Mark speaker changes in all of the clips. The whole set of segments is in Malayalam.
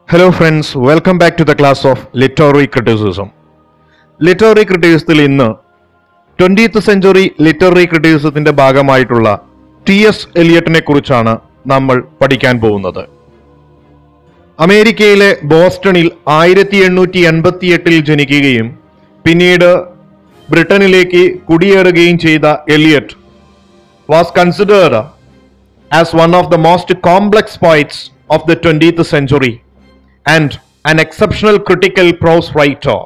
Speaker 1: Hello friends welcome back to the class of literary criticism literary ക്രിറ്റിസിസത്തിൽ ഇന്ന് ട്വന്റീത്ത് സെഞ്ചുറി ലിറ്റററി ക്രിറ്റിസിസത്തിന്റെ ഭാഗമായിട്ടുള്ള ടി എസ് എലിയറ്റിനെ കുറിച്ചാണ് നമ്മൾ പഠിക്കാൻ പോകുന്നത് അമേരിക്കയിലെ ബോസ്റ്റണിൽ ആയിരത്തി എണ്ണൂറ്റി എൺപത്തി എട്ടിൽ ജനിക്കുകയും പിന്നീട് ബ്രിട്ടനിലേക്ക് കുടിയേറുകയും ചെയ്ത Eliot was considered as one of the most complex poets of the 20th century and an exceptional critical prose writer.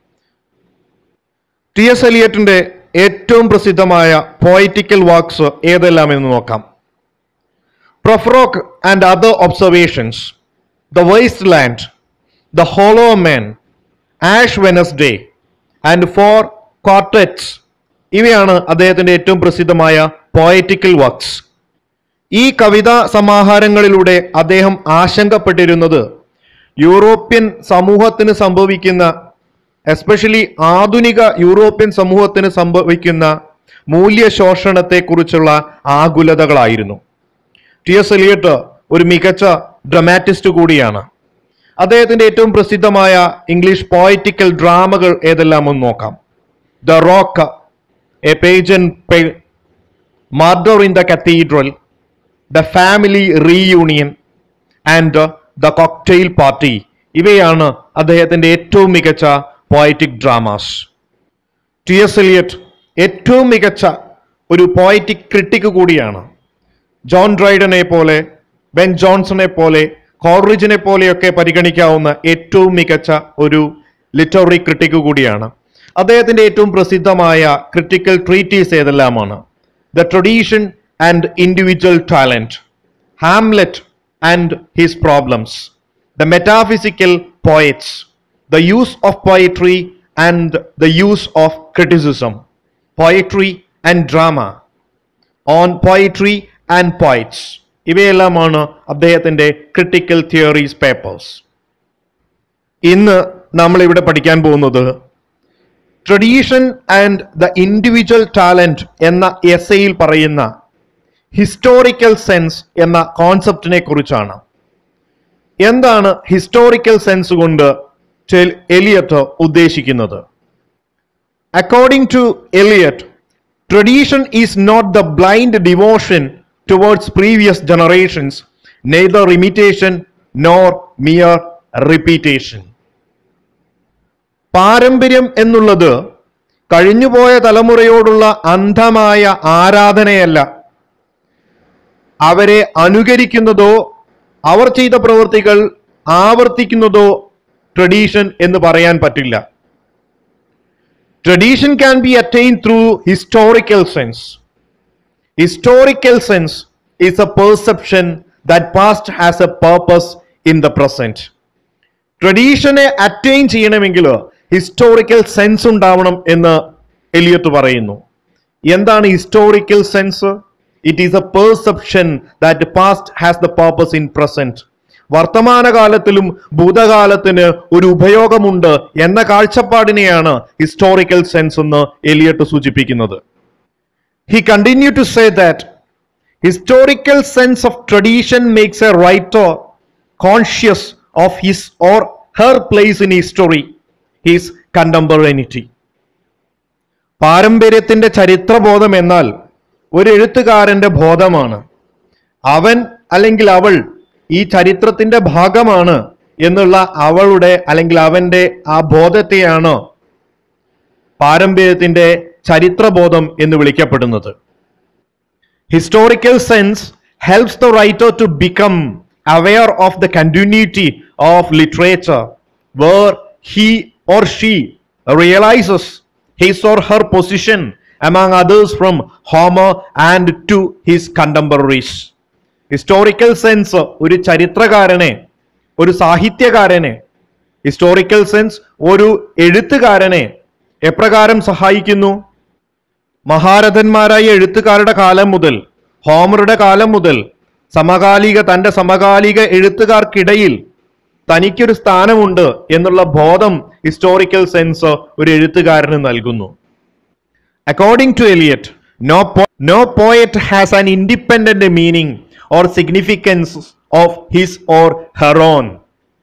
Speaker 1: T S എലിയറ്റിന്റെ ഏറ്റവും പ്രസിദ്ധമായ പോയറ്റിക്കൽ വർക്ക്സ് ഏതെല്ലാം എന്ന് നോക്കാം Prufrock and other observations the waste land the hollow man ash Wednesday and four quartets ഇവയാണ് അദ്ദേഹത്തിന്റെ ഏറ്റവും പ്രസിദ്ധമായ പോയറ്റിക്കൽ വർക്ക്സ് ഈ കവിതാ സമാഹാരങ്ങളിലൂടെ അദ്ദേഹം ആശങ്കപ്പെട്ടിരുന്നത് യൂറോപ്യൻ സമൂഹത്തിന് സംഭവിക്കുന്ന എസ്പെഷ്യലി ആധുനിക യൂറോപ്യൻ സമൂഹത്തിന് സംഭവിക്കുന്ന മൂല്യശോഷണത്തെക്കുറിച്ചുള്ള ആകുലതകളായിരുന്നു ടി എസ് എലിയട്ട് ഒരു മികച്ച ഡ്രമാറ്റിസ്റ്റ് കൂടിയാണ് അദ്ദേഹത്തിന്റെ ഏറ്റവും പ്രസിദ്ധമായ ഇംഗ്ലീഷ് പോയറ്റിക്കൽ ഡ്രാമകൾ ഏതെല്ലാം ഒന്ന് നോക്കാം the rock a pagan murder in the cathedral the family reunion and the cocktail party ഇവയാണ് അദ്ദേഹത്തിന്റെ ഏറ്റവും മികച്ച poetic dramas T S Eliot ഏറ്റവും മികച്ച ഒരു പോയറ്റിക് ക്രിട്ടിക് കൂടിയാണ് ജോൺ ഡ്രൈഡനെ പോലെ ബെൻ ജോൺസണെ പോലെ കോൾറിജിനെ പോലെയൊക്കെ പരിഗണിക്കാവുന്ന ഏറ്റവും മികച്ച ഒരു ലിറ്റററി ക്രിട്ടിക് കൂടിയാണ് അദ്ദേഹത്തിന്റെ ഏറ്റവും പ്രസിദ്ധമായ ക്രിട്ടിക്കൽ ട്രീറ്റീസ് ഏതെല്ലാമാണ് the tradition and individual talent, Hamlet and his problems, the metaphysical poets, the use of poetry and the use of criticism, poetry and drama, on poetry and poets. ഇവയെല്ലാമാണ് അദ്ദേഹത്തിന്റെ ക്രിട്ടിക്കൽ തിയറീസ് പേപ്പേഴ്സ് ഇന്ന് നമ്മൾ ഇവിടെ പഠിക്കാൻ പോകുന്നത് tradition and the individual talent എന്ന എസ്സയിൽ പറയുന്ന ഹിസ്റ്റോറിക്കൽ സെൻസ് എന്ന കോൺസെപ്റ്റിനെ കുറിച്ചാണ് എന്താണ് ഹിസ്റ്റോറിക്കൽ സെൻസ് കൊണ്ട് എലിയറ്റ് ഉദ്ദേശിക്കുന്നത് according to Eliot tradition is not the blind devotion towards previous generations neither imitation nor mere repetition പാരമ്പര്യം എന്നുള്ളത് കഴിഞ്ഞുപോയ തലമുറയോടുള്ള അന്ധമായ ആരാധനയല്ല അവരെ അനുകരിക്കുന്നതോ അവർ ചെയ്ത പ്രവൃത്തികൾ ആവർത്തിക്കുന്നതോ ട്രഡീഷൻ എന്ന് പറയാൻ പറ്റില്ല tradition can be attain through historical sense historical sense is a perception that past has a purpose in the present ട്രഡീഷനെ അറ്റൈൻ ചെയ്യണമെങ്കിൽ ഹിസ്റ്റോറിക്കൽ സെൻസ് ഉണ്ടാവണം എന്ന് എലിയത്ത് പറയുന്നു എന്താണ് historical sense it is a perception that past has the purpose in present വർത്തമാനകാലത്തിലും ഭൂതകാലത്തിന് ഒരു ഉപയോഗമുണ്ട് എന്ന കാഴ്ചപ്പാടിനെയാണ് ഹിസ്റ്റോറിക്കൽ സെൻസ് എന്ന് എലിയട്ട് സൂചിപ്പിക്കുന്നത് he continue to say that historical sense of tradition makes a writer conscious of his or her place in history his contemporaneity പാരമ്പര്യത്തിന്റെ ചരിത്രബോധം എന്നാൽ ഒരു എഴുത്തുകാരന്റെ ബോധമാണ് അവൻ അല്ലെങ്കിൽ അവൾ ഈ ചരിത്രത്തിന്റെ ഭാഗമാണ് എന്നുള്ള അവളുടെ അല്ലെങ്കിൽ അവന്റെ ആ ബോധത്തെയാണ് പാരമ്പര്യത്തിന്റെ ചരിത്രബോധം എന്ന് വിളിക്കപ്പെടുന്നത് historical sense helps the writer to become aware of the continuity of literature where he or she realises his or her position among others from Homer and to his contemporaries. ഹിസ്റ്റോറിക്കൽ സെൻസ് ഒരു ചരിത്രകാരനെ ഒരു സാഹിത്യകാരനെ ഹിസ്റ്റോറിക്കൽ സെൻസ് ഒരു എഴുത്തുകാരനെ എപ്രകാരം സഹായിക്കുന്നു മഹാരഥന്മാരായ എഴുത്തുകാരുടെ കാലം മുതൽ ഹോമറുടെ കാലം മുതൽ സമകാലിക തന്റെ സമകാലിക എഴുത്തുകാർക്കിടയിൽ തനിക്കൊരു സ്ഥാനമുണ്ട് എന്നുള്ള ബോധം ഹിസ്റ്റോറിക്കൽ സെൻസ് ഒരു എഴുത്തുകാരന് നൽകുന്നു According to Eliot, no, po- no poet has an independent meaning or significance of his or her own.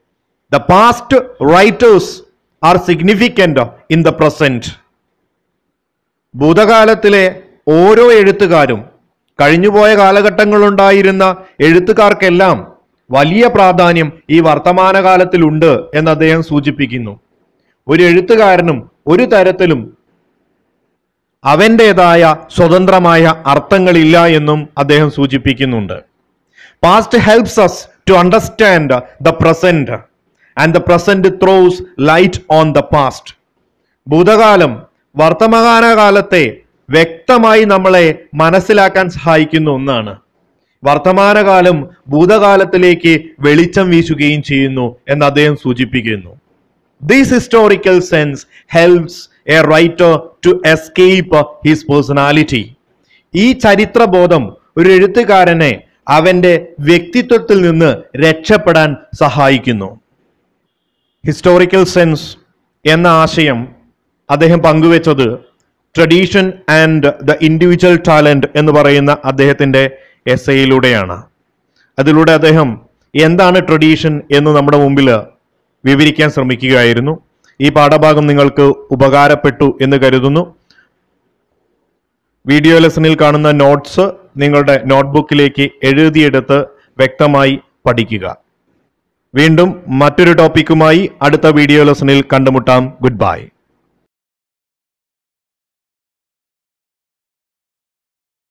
Speaker 1: The past writers are significant in the present ഭൂതകാലത്തിലെ ഓരോ എഴുത്തുകാരും കഴിഞ്ഞുപോയ കാലഘട്ടങ്ങളുണ്ടായിരുന്ന എഴുത്തുകാർക്കെല്ലാം വലിയ പ്രാധാന്യം ഈ വർത്തമാനകാലത്തിലുണ്ട് എന്ന് അദ്ദേഹം സൂചിപ്പിക്കുന്നു ഒരു എഴുത്തുകാരനും ഒരു തരത്തിലും അവൻ്റെതായ സ്വതന്ത്രമായ അർത്ഥങ്ങളില്ല എന്നും അദ്ദേഹം സൂചിപ്പിക്കുന്നുണ്ട് past helps us to understand the present and the present throws light on the past ഭൂതകാലം വർത്തമാനകാലത്തെ വ്യക്തമായി നമ്മളെ മനസ്സിലാക്കാൻ സഹായിക്കുന്ന ഒന്നാണ് വർത്തമാനകാലം ഭൂതകാലത്തിലേക്ക് വെളിച്ചം വീശുകയും ചെയ്യുന്നു എന്ന് അദ്ദേഹം സൂചിപ്പിക്കുന്നു this historical sense helps a writer to escape his personality ഈ ചരിത്രബോധം ഒരു എഴുത്തുകാരനെ അവന്റെ വ്യക്തിത്വത്തിൽ നിന്ന് രക്ഷപ്പെടാൻ സഹായിക്കുന്നു ഹിസ്റ്റോറിക്കൽ സെൻസ് എന്ന ആശയം അദ്ദേഹം പങ്കുവെച്ചത് tradition and the individual talent എന്ന് പറയുന്ന അദ്ദേഹത്തിന്റെ എസ്സയിലൂടെയാണ് അതിലൂടെ അദ്ദേഹം എന്താണ് ട്രഡീഷൻ എന്ന് നമ്മുടെ മുമ്പിൽ വിവരിക്കാൻ ശ്രമിക്കുകയായിരുന്നു ഈ പാഠഭാഗം നിങ്ങൾക്ക് ഉപകാരപ്പെട്ടു എന്ന് കരുതുന്നു വീഡിയോ ലെസണിൽ കാണുന്ന നോട്ട്സ് നിങ്ങളുടെ നോട്ട്ബുക്കിലേക്ക് എഴുതിയെടുത്ത് വ്യക്തമായി പഠിക്കുക വീണ്ടും മറ്റൊരു ടോപ്പിക്കുമായി അടുത്ത വീഡിയോ ലെസണിൽ കണ്ടുമുട്ടാം ഗുഡ് ബൈ